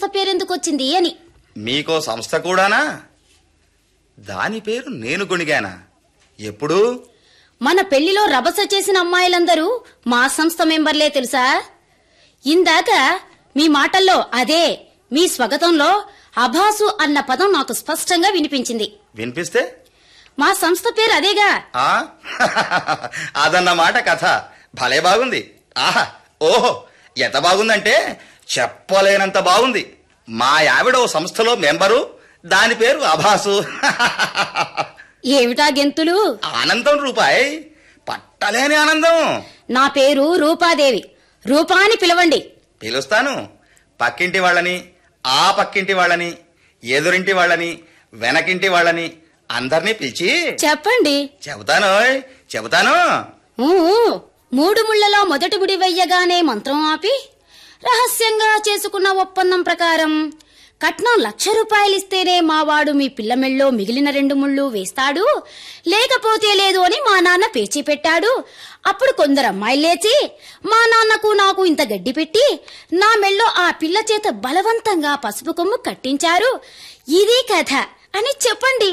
సంస్థ పేరెందుకొచ్చింది అని మీకో సంస్థ కూడానా దాని పేరు నేను కొనిగానా ఎప్పుడు మన పెళ్లిలో రభస చేసిన అమ్మాయిలందరూ మా సంస్థ మెంబర్లే తెలుసా ఇందాక మీ మాటల్లో అదే మీ స్వగతంలో అభాసు అన్న పదం నాకు స్పష్టంగా వినిపించింది వినిపిస్తే మా సంస్థ పేరు అదేగా ఆ అదన్నమాట కథ భలే బాగుంది ఆహా ఓహో ఎంత బాగుందంటే చెప్పలేనంత బాగుంది మా ఆవిడ ఓ సంస్థలో మెంబరు దాని పేరు అభాసు ఏమిటా గెంతులు ఆనందం రూపాయి పట్టలేని ఆనందం నా పేరు రూపాదేవి రూపా అని పిలవండి పిలుస్తాను పక్కింటి వాళ్ళని ఆ పక్కింటి వాళ్ళని ఎదురింటి వాళ్ళని వెనకింటి వాళ్ళని అందరినీ పిలిచి చెప్పండి చెబుతాను చెబుతాను ఊ, మూడు ముళ్లలో మొదటి ముడి వెయ్యగానే మంత్రం ఆపి రహస్యంగా చేసుకున్న ఒప్పందం ప్రకారం కట్నం లక్ష రూపాయలిస్తేనే మావాడు మీ పిల్లమెళ్ళో మిగిలిన రెండు ముళ్ళు వేస్తాడు లేకపోతే లేదు అని మా నాన్న పేచీ పెట్టాడు అప్పుడు కొందరు అమ్మాయిలు లేచి మా నాన్నకు నాకు ఇంత గడ్డి పెట్టి నా మెళ్ళో ఆ పిల్ల చేత బలవంతంగా పసుపు కొమ్ము కట్టించారు ఇది కథ అని చెప్పండి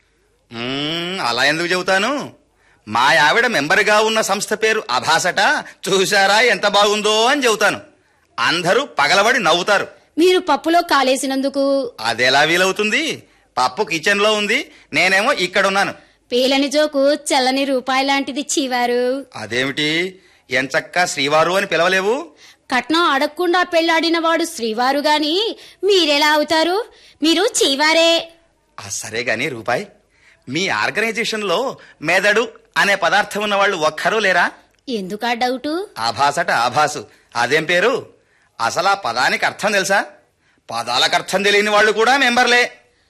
మ్మ్, అలా ఎందుకు చెబుతాను మా ఆవిడ మెంబర్గా ఉన్న సంస్థ పేరు అభాసట చూశారా ఎంత బాగుందో అని చెబుతాను అందరూ పగలబడి నవ్వుతారు మీరు పప్పులో కాలేసినందుకు అదెలా వీలవుతుంది పప్పు కిచెన్ లో ఉంది నేనేమో ఇక్కడున్నాను పేలని జోకు చల్లని రూపాయి లాంటిది చీవారు అదేమిటి ఎంచక్క శ్రీవారు అని పిలవలేవు కట్నం అడగకుండా పెళ్లాడిన వాడు శ్రీవారు గాని మీరెలా అవుతారు మీరు చీవారే ఆ సరే గాని రూపాయి మీ ఆర్గనైజేషన్ లో మెదడు అనే పదార్థం ఉన్న వాళ్ళు ఒక్కరూ లేరా ఎందుకా డౌటు ఆభాసట ఆభాసు అదేం పేరు అసలు ఆ పదానికి అర్థం తెలుసా పదాలకు అర్థం తెలియని వాళ్ళు కూడా మెంబర్లే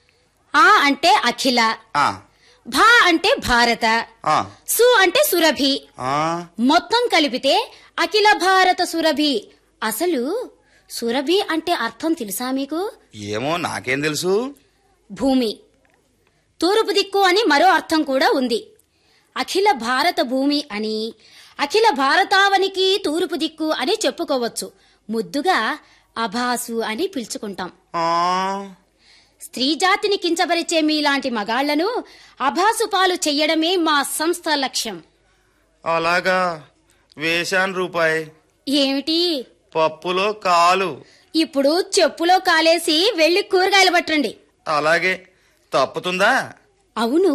ఆ అంటే అఖిల ఆ, భా అంటే భారత ఆ, సు అంటే సురభి ఆ, మొత్తం కలిపితే అఖిల భారత సురభి అసలు సురభి అంటే అర్థం తెలుసా మీకు ఏమో నాకేం తెలుసు భూమి తూర్పు దిక్కు అని మరో అర్థం కూడా ఉంది అఖిల భారత భూమి అని అఖిల భారతావనికి తూర్పు దిక్కు అని చెప్పుకోవచ్చు ముద్దుగా అభాసు అని పిలుచుకుంటాం ఆ, స్త్రీ జాతిని కించపరిచే మీలాంటి మగాళ్లను అభాసు పాలు చెయ్యడమే మా సంస్థ లక్ష్యం అలాగా వేశాను రూపాయి ఏమిటి పప్పులో కాలు ఇప్పుడు చెప్పులో కాలేసి వెళ్లి కూరగాయలు పట్టండి అలాగే తప్పుతుందా అవును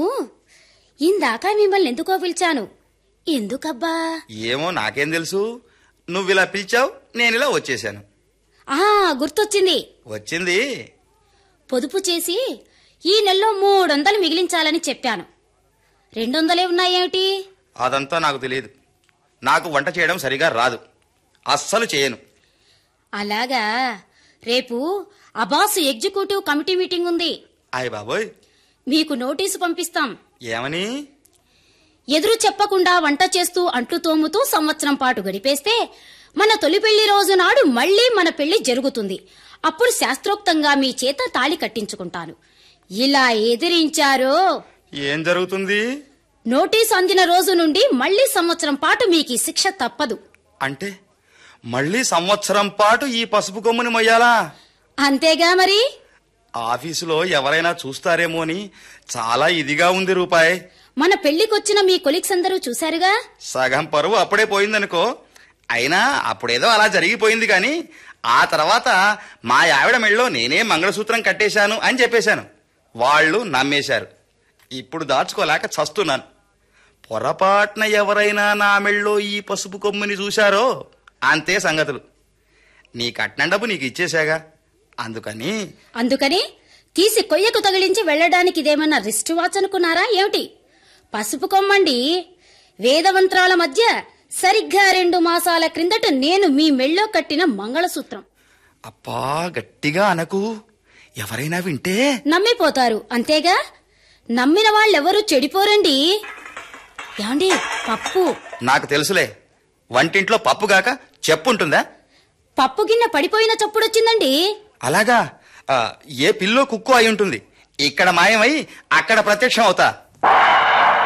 ఇందాక మిమ్మల్ని ఎందుకో పిలిచాను ఎందుకబ్బా ఏమో నాకేం తెలుసు నువ్వు ఇలా పిలిచావు నేను ఇలా వచ్చేసాను ఆ గుర్తొచ్చింది వచ్చింది పొదుపు చేసి ఈ నెలలో మూడొందలు మిగిలించాలని చెప్పాను రెండొందలే ఉన్నాయేమిటి అదంతా నాకు తెలియదు నాకు వంట చేయడం సరిగా రాదు అస్సలు చేయను అలాగా రేపు అబాసు ఎగ్జిక్యూటివ్ కమిటీ మీటింగ్ ఉంది అయ్య బాబోయ్ మీకు నోటీసు పంపిస్తాం ఏమని ఎదురు చెప్పకుండా వంట చేస్తూ అంట్లు తోముతూ సంవత్సరం పాటు గడిపేస్తే మన తొలి పెళ్లి రోజు నాడు మళ్లీ మన పెళ్లి జరుగుతుంది అప్పుడు శాస్త్రోక్తంగా మీ చేత తాళి కట్టించుకుంటాను ఇలా ఎదిరించారో ఏం జరుగుతుంది నోటీస్ అందిన రోజు నుండి మళ్లీ సంవత్సరం పాటు మీకు ఈ శిక్ష తప్పదు అంటే మళ్ళీ సంవత్సరం పాటు ఈ పసుపు కొమ్ముని మొయ్యాలా అంతేగా మరి ఆఫీసులో ఎవరైనా చూస్తారేమో అని చాలా ఇదిగా ఉంది రూపాయి మన పెళ్లికొచ్చిన మీ కొలీగ్స్ అందరూ చూశారుగా సగం పరువు అప్పుడే పోయిందనుకో అయినా అప్పుడేదో అలా జరిగిపోయింది కానీ ఆ తర్వాత మా ఆవిడ మెళ్ళో నేనే మంగళసూత్రం కట్టేశాను అని చెప్పేశాను వాళ్ళు నమ్మేశారు ఇప్పుడు దాచుకోలేక చస్తున్నాను పొరపాటున ఎవరైనా నా మెళ్ళో ఈ పసుపు కొమ్ముని చూశారో అంతే సంగతులు నీ కట్నం డబ్బు నీకు ఇచ్చేశాగా అందుకని అందుకని తీసి కొయ్యకు తగిలించి వెళ్ళడానికి ఇదేమన్నా రిస్ట్ వాచ్ అనుకున్నారా ఏమిటి పసుపు కొమ్మండి వేదమంత్రాల మధ్య సరిగ్గా రెండు మాసాల క్రిందట నేను మీ మెళ్ళో కట్టిన మంగళసూత్రం అప్పా గట్టిగా అనకు ఎవరైనా వింటే నమ్మిపోతారు అంతేగా నమ్మిన వాళ్ళెవరూ చెడిపోరండి ఏమండి పప్పు నాకు తెలుసులే వంటింట్లో పప్పుగాక చెప్పుంటుందా పప్పు గిన్నె పడిపోయిన చప్పుడొచ్చిందండి అలాగా ఆ, ఏ పిల్లో కుక్కు అయి ఉంటుంది ఇక్కడ మాయమై అక్కడ ప్రత్యక్షం అవుతా